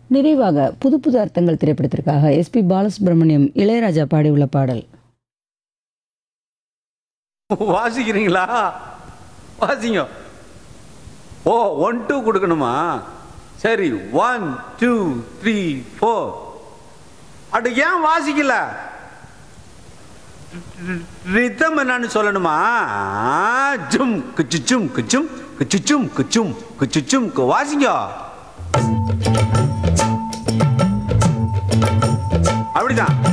நிறைவாக புது புது அர்த்தங்கள் திரைப்படத்திற்காக எஸ்பி பாலசுப்ரமணியம் இளையராஜா பாடியுள்ள பாடல் வாசிக்கிறீங்களா வாசிங்க ஓ ஒன் டூ கொடுக்கணுமா சரி ஒன் டூ த்ரீ ஃபோர் அடு ஏன் வாசிக்கல ரித்தம் என்னன்னு சொல்லணுமா ஆ, ஜும் குச்சுச்சும் குச்சும் குச்சுச்சும் குச்சும் குச்சுச்சும் கு- வாசிங்க அப்படிதான்